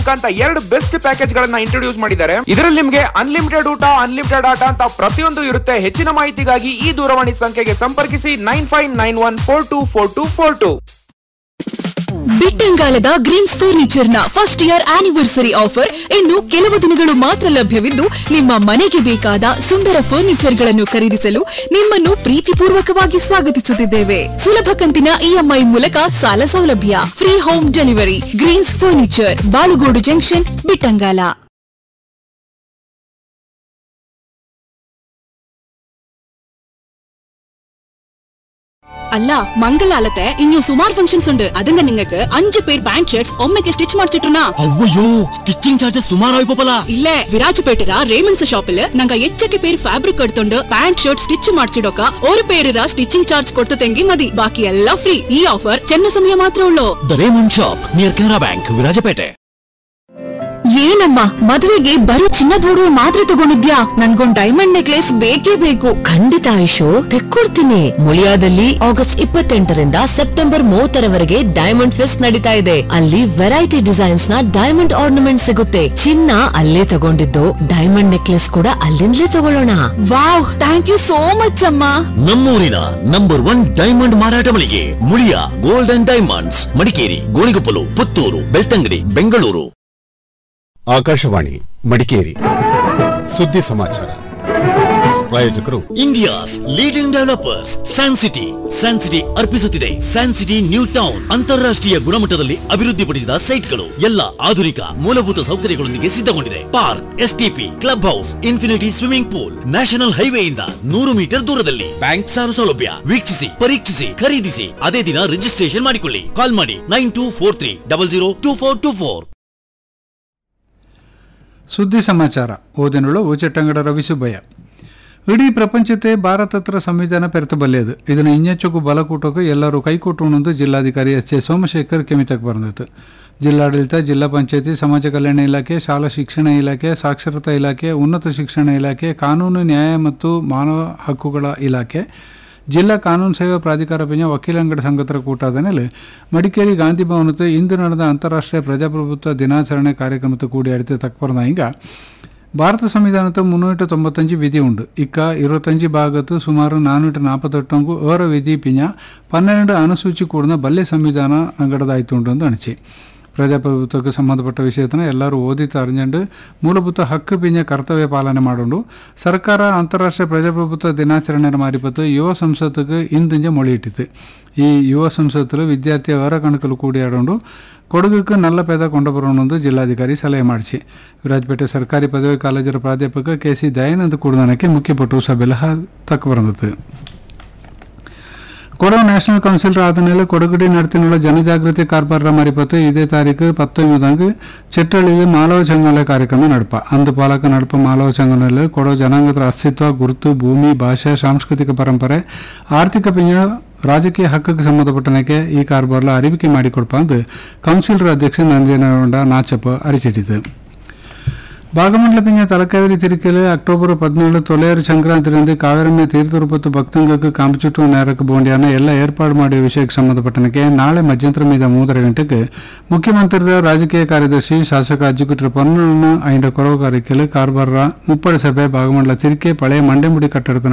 ಅಂತ ಎರಡು best package ಗಳನ್ನ ಇಂಟ್ರೊಡ್ಯೂಸ್ ಮಾಡಿದ್ದಾರೆ ಇದರಲ್ಲಿ ನಿಮಗೆ ಅನ್ಲಿಮಿಟೆಡ್ ಊಟ ಅನ್ಲಿಮಿಟೆಡ್ ಆಟ ಅಂತ ಪ್ರತಿಯೊಂದು ಇರುತ್ತೆ ಹೆಚ್ಚಿನ ಮಾಹಿತಿಗಾಗಿ ಈ ದೂರವಾಣಿ ಸಂಖ್ಯೆಗೆ ಸಂಪರ್ಕಿಸಿ nine five nine one four two four two four two ಬಿಟ್ಟಂಗಾಲದ ಗ್ರೀನ್ಸ್ ಫರ್ನಿಚರ್ ನ ಫಸ್ಟ್ ಇಯರ್ ಆನಿವರ್ಸರಿ ಆಫರ್ ಇನ್ನು ಕೆಲವು ದಿನಗಳು ಮಾತ್ರ ಲಭ್ಯವಿದ್ದು ನಿಮ್ಮ ಮನೆಗೆ ಬೇಕಾದ ಸುಂದರ ಫರ್ನಿಚರ್ ಗಳನ್ನು ಖರೀದಿಸಲು ನಿಮ್ಮನ್ನು ಪ್ರೀತಿಪೂರ್ವಕವಾಗಿ ಸ್ವಾಗತಿಸುತ್ತಿದ್ದೇವೆ ಸುಲಭ ಕಂತಿನ ಇಎಂಐ ಮೂಲಕ ಸಾಲ ಸೌಲಭ್ಯ free home delivery Greens Furniture Balugodu junction Bittangala അല്ല മംഗലാലത്തെ ഇനി സുമാർ ഫംഗ്ഷൻസ് ഉണ്ട് അതിന്റെ നിങ്ങൾക്ക് അഞ്ച് പേർ പാന്റ് ഷർട്ട്സ് ഒമ്മയ്ക്ക് സ്റ്റിച്ച് ಮಾಡಿಸಿಟ್ರುನಾ ಅವ್ವಯ್ಯೋ ಸ್ಟಿಚಿಂಗ್ ಚಾರ್ಜಸ್ ಸುಮಾರು ಆಯ್ಪಲ್ಲ ಇಲ್ಲೇ ವಿರಾಜಪೇಟೆರ ರೇಮಂಡ್ಸ್ ಶಾಪಿಲ್ ನಂಗ ಹೆಚ್ಚಕ್ಕೆ ಪೇರ್ ಫ್ಯಾಬ್ರಿಕ್ എടുത്തോണ്ട് ಪ್ಯಾಂಟ್ ಶರ್ಟ್ ಸ್ಟಿಚ್ ಮಾಡಿಸಿಡೋಕ ഒരു പേരിರ ಸ್ಟಿಚಿಂಗ್ ಚಾರ್ಜ್ ಕೊಡ್ತತೆಂಗಿ ಮದಿ ಬಾಕಿ ಎಲ್ಲ ಫ್ರೀ ಈ ಆಫರ್ ಚೆನ್ನ ಸಮಯ ಮಾತ್ರ ಉಳ್ಳೋ ದ Raymond shop near Canara bank Virajpet ಏನಮ್ಮ ಮದುವೆಗೆ ಬರೀ ಚಿನ್ನದ ಒಡವೆ ಮಾತ್ರ ತಗೊಂಡಿದ್ಯಾ ನನ್ಗೊಂದ್ ಡೈಮಂಡ್ ನೆಕ್ಲೆಸ್ ಬೇಕೇ ಬೇಕು ಖಂಡಿತ ಆಯುಷು ತೆಕ್ಕೊಡ್ತೀನಿ ಮುಳಿಯಾದಲ್ಲಿ ಆಗಸ್ಟ್ ಇಪ್ಪತ್ತೆಂಟರಿಂದ ಸೆಪ್ಟೆಂಬರ್ ಮೂವತ್ತರವರೆಗೆ ಡೈಮಂಡ್ ಫೆಸ್ಟ್ ನಡೀತಾ ಇದೆ ಅಲ್ಲಿ ವೆರೈಟಿ ಡಿಸೈನ್ಸ್ ನ ಡೈಮಂಡ್ ಆರ್ನಮೆಂಟ್ ಸಿಗುತ್ತೆ ಚಿನ್ನ ಅಲ್ಲೇ ತಗೊಂಡಿದ್ದು ಡೈಮಂಡ್ ನೆಕ್ಲೆಸ್ ಕೂಡ ಅಲ್ಲಿಂದಲೇ ತಗೊಳ್ಳೋಣ wow thank you so much ಅಮ್ಮ ನಮ್ಮೂರಿನ ನಂಬರ್ ಒನ್ ಡೈಮಂಡ್ ಮಾರಾಟ ಮಳಿಗೆ Muliya gold and diamonds Madikeri Gonikoppal Puttur Belthangady Bengaluru Akashvani Madikeri ಸುದ್ದಿ ಸಮಾಚಾರ ಪ್ರಾಯೋಜಕರು India's leading developers San City San City ಅರ್ಪಿಸುತ್ತಿದೆ ಸ್ಯಾನ್ ಸಿಟಿ ನ್ಯೂ ಟೌನ್ ಅಂತಾರಾಷ್ಟ್ರೀಯ ಗುಣಮಟ್ಟದಲ್ಲಿ ಅಭಿವೃದ್ಧಿಪಡಿಸಿದ ಸೈಟ್ಗಳು ಎಲ್ಲ ಆಧುನಿಕ ಮೂಲಭೂತ ಸೌಕರ್ಯಗಳೊಂದಿಗೆ ಸಿದ್ಧಗೊಂಡಿದೆ park STP club house infinity swimming pool national ಹೈವೇಯಿಂದ ನೂರು ಮೀಟರ್ ದೂರದಲ್ಲಿ ಬ್ಯಾಂಕ್ ಸಾಲ ಸೌಲಭ್ಯ ವೀಕ್ಷಿಸಿ ಪರೀಕ್ಷಿಸಿ ಖರೀದಿಸಿ ಅದೇ ದಿನ ರಿಜಿಸ್ಟ್ರೇಷನ್ ಮಾಡಿಕೊಳ್ಳಿ ಕಾಲ್ ಮಾಡಿ nine two four three double zero two four two four ಸುದ್ದಿ ಸಮಾಚಾರ ಓದಿನಳು ಊಚಟ್ಟಂಗಡ ರವಿಸುಬ್ಬಯ್ಯ ಇಡೀ ಪ್ರಪಂಚತೆ ಭಾರತ ಹತ್ರ ಸಂವಿಧಾನ ಪೆರ್ತಬಲ್ಲೆದು ಇದನ್ನು ಇನ್ನೆಚ್ಚಕ್ಕೂ ಬಲ ಕೂಟೋಕೆ ಎಲ್ಲರೂ ಕೈಕೊಟ್ಟುನೊಂದು ಜಿಲ್ಲಾಧಿಕಾರಿ ಎಸ್ ಜೆ ಸೋಮಶೇಖರ್ ಕೆಮಿತಕ್ಕೆ ಬಂದಿತ್ತು ಜಿಲ್ಲಾಡಳಿತ ಜಿಲ್ಲಾ ಪಂಚಾಯತಿ ಸಮಾಜ ಕಲ್ಯಾಣ ಇಲಾಖೆ ಶಾಲಾ ಶಿಕ್ಷಣ ಇಲಾಖೆ ಸಾಕ್ಷರತಾ ಇಲಾಖೆ ಉನ್ನತ ಶಿಕ್ಷಣ ಇಲಾಖೆ ಕಾನೂನು ನ್ಯಾಯ ಮತ್ತು ಮಾನವ ಹಕ್ಕುಗಳ ಇಲಾಖೆ ಜಿಲ್ಲಾ ಕಾನೂನು ಸೇವಾ ಪ್ರಾಧಿಕಾರ ಪಿಂಜ ವಕೀಲಂಗಡ ಸಂಘತರ ಕೂಟಾದ ಮೇಲೆ ಮಡಿಕೇರಿ ಗಾಂಧಿ ಭವನದ ಇಂದು ನಡೆದ ಅಂತಾರಾಷ್ಟ್ರೀಯ ಪ್ರಜಾಪ್ರಭುತ್ವ ದಿನಾಚರಣೆ ಕಾರ್ಯಕ್ರಮದ ಕೂಡಿ ಅಡಿತ ತಕ್ಪರ್ನ ಹಿಂಗ ಭಾರತ ಸಂವಿಧಾನದ ಮುನ್ನೂಟ ತೊಂಬತ್ತಂಜು ವಿಧಿ ಉಂಡು ಇಕ್ಕ ಇರುವತ್ತಂಜು ಭಾಗತ್ತು ಸುಮಾರು ನಾನೂಟ ನಾಲ್ಪತ್ತೆಟ್ಟಂಗು ಓರ ವಿಧಿ ಪಿಂಜ ಪನ್ನೆರಡು ಅನುಸೂಚಿ ಕೂಡಿನ ಬಲ್ಲೆ ಸಂವಿಧಾನ ಅಂಗಡದಾಯ್ತು ಉಂಟು ಎಂದು ಅನಿಸಿ ಪ್ರಜಾಪ್ರಭುತ್ವಕ್ಕೆ ಸಂಬಂಧಪಟ್ಟ ವಿಷಯತನ ಎಲ್ಲರೂ ಓದಿತ ಅರಿഞ്ഞണ്ട് ಮೂಲಭೂತ ಹಕ್ಕು ಪಿಂಜ ಕರ್ತವ್ಯ ಪಾಲನೆ ಮಾಡೋಂಡು ಸರ್ಕಾರ ಅಂತಾರಾಷ್ಟ್ರೀಯ ಪ್ರಜಾಪ್ರಭುತ್ವ ದಿನಾಚರಣೆ ಮಾರಿಪತ್ತು ಯುವ ಸಂಸತ್ಗೆ ಇಂದಿಂಜ ಮೊಳಿಯಿಟ್ಟಿತು ಈ ಯುವ ಸಂಸತ್ತಲು ವಿದ್ಯಾರ್ಥಿ ಅವರ ಕಣಕಲು ಕೂಡಿ ಆಡೋಂಡು ಕೊಡಗುಕ್ಕೆ ನಲ್ಲ ಪೇದ ಕೊಂಡಬರೋಣೊಂದು ಜಿಲ್ಲಾಧಿಕಾರಿ ಸಲಹೆ ಮಾಡಿಸಿ ವಿರಾಜಪೇಟೆ ಸರ್ಕಾರಿ ಪದವಿ ಕಾಲೇಜರ ಪ್ರಾಧ್ಯಾಪಕ ಕೆ ಸಿ ದಯಾನಂದ ಕೂಡದನಕ್ಕೆ ಮುಖ್ಯಪಟ್ಟು ಸಭೆಲ್ಲ ತಕ್ಕ ಬಂದಿತ್ತು ಕೊಡಗು ನ್ಯಾಷನಲ್ ಕೌನ್ಸಿಲ್ ಆದಮೇಲೆ ಕೊಡಗಡಿ ನಡೆತಿനുള്ള ಜನಜಾಗೃತಿ ಕಾರ್ಬಾರ ಮರಿಪತ್ತು ಇದೇ ತಾರೀಕು ಪತ್ತೊಂಬದಂಗೆ ಚೆಟ್ಟಳಿಗೆ ಮಾಲವ ಚಂಗಲ ಕಾರ್ಯಕ್ರಮ ನಡಪ ಅಂದು ಪಾಲಕ ನಡಪ ಮಾಲವ ಚಂಗನಲ್ಲಿ ಕೊಡಗು ಜನಾಂಗದ ಅಸ್ತಿತ್ವ ಗುರುತು ಭೂಮಿ ಭಾಷೆ ಸಾಂಸ್ಕೃತಿಕ ಪರಂಪರೆ ಆರ್ಥಿಕ ಪಿಂಜ ರಾಜಕೀಯ ಹಕ್ಕಕ್ಕೆ ಸಂಬಂಧಪಟ್ಟನಕ್ಕೆ ಈ ಕಾರ್ಬಾರ್ಲ ಅರಿವಿಕೆ ಮಾಡಿಕೊಡ್ಪ ಅಂದು ಕೌನ್ಸಿಲರ್ ಅಧ್ಯಕ್ಷ ನಂಜೇನಗೊಂಡ ನಾಚಪ್ಪ ಅರಿಚಿಟ್ಟಿತು ಭಾಗಮಂಡಲ ಪಿಂಜ ತಲಕಾವೇರಿ ತಿರುಕಲು ಅಕ್ಟೋಬರ್ ಪದಿನೇಳು ತೊಲೆಯರು ಸಂಕ್ರಾಂತಿರಂದು ಕಾವೇರಮ್ಮ ತೀರ್ಥರುಪತ್ತು ಭಕ್ತಂಗಕ್ಕೆ ಕಾಂಪಿಚುಟ್ಟು ನೇರಕ್ಕೆ ಬೋಂಡಿಯನ್ನ ಎಲ್ಲ ಏರ್ಪಾಡು ಮಾಡುವ ವಿಷಯಕ್ಕೆ ಸಂಬಂಧಪಟ್ಟನಕ್ಕೆ ನಾಳೆ ಮಧ್ಯಂತರ ಮೀದ ಮೂವರ ಗಂಟೆಗೆ ಮುಖ್ಯಮಂತ್ರಿಗಳ ರಾಜಕೀಯ ಕಾರ್ಯದರ್ಶಿ ಶಾಸಕ ಅಜ್ಜಿಗುಟ್ರ ಪೊನ್ನಣ್ಣ ಐಂಡ ಕೊರವು ಕಾರ್ಯಕ್ಕೆಲು ಕಾರ್ಬಾರ ಮುಪ್ಪಡಿ ಸಭೆ ಭಾಗಮಂಡಲ ತಿರುಕೆ ಪಳೆಯ ಮಂಡೆಮುಡಿ ಕಟ್ಟಡದ